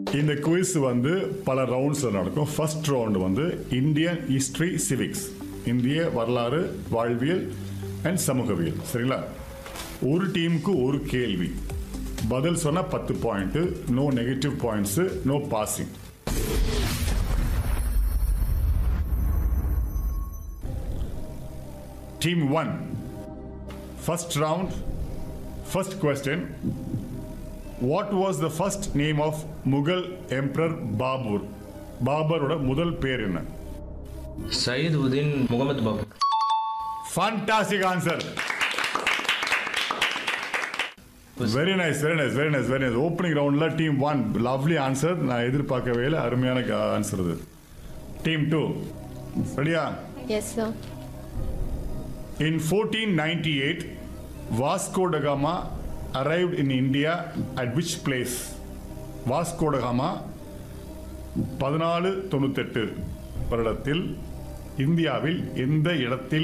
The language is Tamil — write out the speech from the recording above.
இந்த குவிஸ் வந்து பல ரவுண்ட்ஸில் நடக்கும் ஃபர்ஸ்ட் ரவுண்ட் வந்து இந்தியன் ஹிஸ்டரி சிவிக்ஸ் இந்திய வரலாறு வாழ்வியல் அண்ட் சமூகவியல் சரிங்களா ஒரு டீமுக்கு ஒரு கேள்வி பதில் சொன்னா பத்து point no negative points no passing team one first round first question what was the first name of Mughal emperor Babur பாபரோட முதல் பேர் என்ன Syed Uddin Mohammed Babu fantastic answer very nice very nice very nice very nice opening ரவுண்ட்ல டீம் ஒன் லவ்லி ஆன்சர் நான் எதிர்பார்க்கவே இல்லை அருமையான ஆன்சர் இது டீம் டூ ரெடியா Yes, sir. In 1498, Vasco da Gama arrived in India at which place? Vasco da Gama பதினாலு தொண்ணூத்தெட்டு வருடத்தில் இந்தியாவில் எந்த இடத்தில்